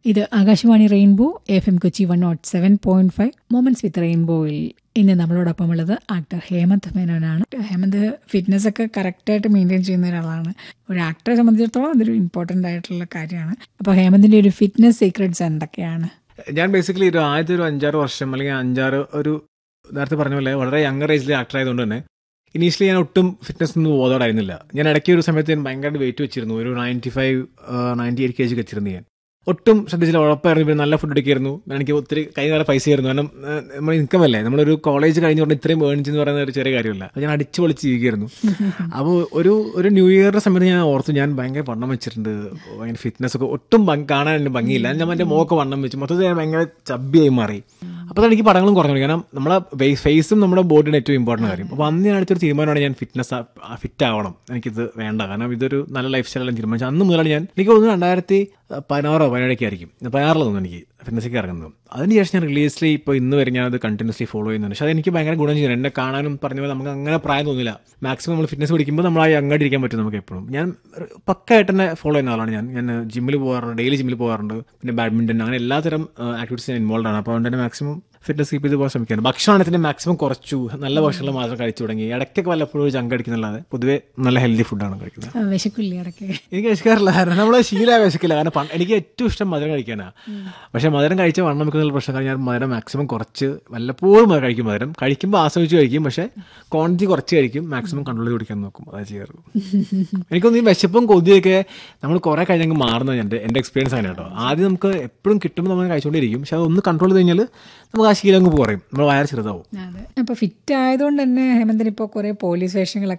ഇത് Akashvani rainbow F M Kochi one not seven point five moments വിത്ത് റെയിൻബോയിൽ ഇന്ന് നമ്മളോടൊപ്പം ഉള്ളത് ആക്ടർ ഹേമന്ത് മേനോനാണ് ഹേമന്ത് ഫിറ്റ്നസ് ഒക്കെ കറക്റ്റായിട്ട് മെയിൻറ്റെയിൻ ചെയ്യുന്ന ഒരാളാണ് ഒരു ആക്ടറെ സംബന്ധിച്ചിടത്തോളം അതൊരു ഇമ്പോർട്ടൻ്റ് ആയിട്ടുള്ള കാര്യമാണ് അപ്പോൾ ഹേമന്തിൻ്റെ ഒരു ഫിറ്റ്നസ് സീക്രട്സ് എന്തൊക്കെയാണ് ഞാൻ ബേസിക്കലി ഒരു ആദ്യത്തെ ഒരു അഞ്ചാറ് വർഷം അല്ലെങ്കിൽ അഞ്ചാറ് ഒരു നേരത്തെ പറഞ്ഞ പോലെ വളരെ യങ്ങർ ഏജിൽ ആക്ടർ ആയതുകൊണ്ട് തന്നെ ഇനീഷ്യലി ഞാൻ ഒട്ടും ഫിറ്റ്നസ് ഒന്നും ബോധോടായിരുന്നില്ല ഞാൻ ഇടയ്ക്ക് ഒരു സമയത്ത് ഞാൻ ഭയങ്കരമായിട്ട് വെയിറ്റ് വെച്ചിരുന്നു ഒരു ninety five ninety eight K G വെച്ചിരുന്നു ഞാൻ ഒട്ടും ശ്രദ്ധിച്ചില്ല ഉഴപ്പായിരുന്നു പിന്നെ നല്ല ഫുഡ് എടുക്കായിരുന്നു എനിക്ക് ഒത്തിരി കൈ നല്ല പൈസ ആയിരുന്നു കാരണം ഏഹ്, നമ്മൾ ഇൻകം അല്ലേ നമ്മളൊരു കോളേജ് കഴിഞ്ഞ ഉടനെ ഇത്രയും ഏണിച്ച് എന്ന് പറയുന്ന ഒരു ചെറിയ കാര്യമല്ല അപ്പോൾ ഞാൻ അടിച്ചു പൊളിച്ച് ജീവിക്കായിരുന്നു അപ്പോൾ ഒരു ഒരു ന്യൂ ഇയറിന്റെ സമയത്ത് ഞാൻ ഓർത്തു ഞാൻ ഭയങ്കര വണ്ണം വെച്ചിട്ടുണ്ട് ഭയങ്കര ഫിറ്റ്നസ് ഒക്കെ ഒട്ടും ഭംഗി- കാണാൻ എൻ്റെ ഭംഗിയില്ല ഞാൻ എൻ്റെ മോക്ക് വണ്ണം വെച്ചു മൊത്തത്തിൽ ഞാൻ ഭയങ്കര ചബ്ബിയായി മാറി അപ്പോൾ തന്നെ എനിക്ക് പടങ്ങളും കുറഞ്ഞു കാരണം നമ്മളെ ഫേസും നമ്മുടെ ബോഡിയുടെ ഏറ്റവും ഇമ്പോർട്ടൻറ്റ് കാര്യം അപ്പോൾ അന്ന് ഞാൻ എടുത്തൊരു തീരുമാനമാണ് ഞാൻ ഫിറ്റ്നസ് ഫിറ്റ് ആവണം എനിക്കിത് വേണ്ട കാരണം ഇതൊരു നല്ല ലൈഫ് സ്റ്റൈലാണ് തീരുമാനിച്ചത് അന്ന് മുതലാണ് ഞാൻ എനിക്ക് തോന്നുന്നു രണ്ടായിരത്തി പതിനാറോ പതിനേഴൊക്കെ ആയിരിക്കും പതിനാറിൽ തോന്നുന്നു എനിക്ക് ഫിറ്റ്നസ്സിലേക്ക് ഇറങ്ങുന്നത് അതിനുശേഷം ഞാൻ റിലീസ്ലി ഇപ്പോൾ ഇന്ന് വരെ ഞാൻ അത് കണ്ടിന്യൂസ്ലി ഫോളോ ചെയ്യുന്നുണ്ട് പക്ഷേ അതെനിക്ക് ഭയങ്കര ഗുണം ചെയ്യുന്നു എന്നെ കാണാനും പറഞ്ഞ പോലെ നമുക്ക് അങ്ങനെ പ്രായം തോന്നില്ല മാക്സിമം നമ്മൾ ഫിറ്റ്നസ് പിടിക്കുമ്പോൾ നമ്മൾ ആ അങ്ങാടിരിക്കാൻ പറ്റും നമുക്ക് എപ്പോഴും ഞാൻ പക്കായിട്ട് തന്നെ ഫോളോ ചെയ്യുന്ന ആളാണ് ഞാൻ ഞാൻ ജിമ്മിൽ പോകാറുണ്ട് ഡെയിലി ജിമ്മിൽ പോകാറുണ്ട് പിന്നെ ബാഡ്മിൻ്റൺ അങ്ങനെ എല്ലാത്തരം ആക്ടിവിറ്റീസ് ഞാൻ ഇൻവോൾവ് ആണ് അപ്പോൾ അതുകൊണ്ട് തന്നെ മാക്സിമം ഫിറ്റ്നസ് കീപ്പ് ചെയ്ത് പോകാൻ ശ്രമിക്കാണ് ഭക്ഷണത്തിന് മാക്സിമം കുറച്ചു നല്ല ഭക്ഷണങ്ങൾ മാത്രം കഴിച്ചു തുടങ്ങി ഇടയ്ക്കൊക്കെ വല്ലപ്പോഴും ചങ്ക അടിക്കുന്നുള്ളത് പൊതുവേ നല്ല ഹെൽത്തി ഫുഡാണ് കഴിക്കുന്നത് ആ, വിശക്കില്ലേ ഇടയ്ക്ക് എനിക്ക് വിശക്കാറില്ല കാരണം നമ്മളെ ശീലമായി വിശക്കില്ല കാരണം പണ്ട് എനിക്ക് ഏറ്റവും ഇഷ്ടം മധുരം കഴിക്കാനാണ് പക്ഷേ മധുരം കഴിച്ച വണ്ണം വെക്കുന്ന പ്രശ്നം കാരണം ഞാൻ മധുരം മാക്സിമം കുറച്ച് വല്ലപ്പോഴും മധുരം കഴിക്കും മധുരം കഴിക്കുമ്പോൾ ആസ്വദിച്ച് കഴിക്കും പക്ഷേ ക്വാണ്ടിറ്റി കുറച്ച് കഴിക്കും മാക്സിമം കൺട്രോൾ ചെയ്ത് കുടിക്കാൻ നോക്കും അതാ ചെയ്യാറ് എനിക്കൊന്നും ഈ വിശപ്പും കൊതിയൊക്കെ നമ്മൾ കുറേ കഴിഞ്ഞെങ്കിൽ മാറുന്നത് എൻ്റെ എൻ്റെ എക്സ്പീരിയൻസ് ആണ് കേട്ടോ ആദ്യം നമുക്ക് എപ്പോഴും കിട്ടുമ്പോൾ നമ്മൾ കഴിച്ചുകൊണ്ടിരിക്കും പക്ഷെ അതൊന്ന് കൺട്രോൾ ചെയ്ത് കഴിഞ്ഞാൽ നമുക്ക് ആ ശീലം അങ്ങ് കുറയും നമ്മൾ വയറ് ചെറുതാവും അതെ അപ്പോൾ ഫിറ്റ് ആയതുകൊണ്ട് തന്നെ ഹേമന്തിന് ഇപ്പോൾ കുറേ പോലീസ് വേഷങ്ങളൊക്കെ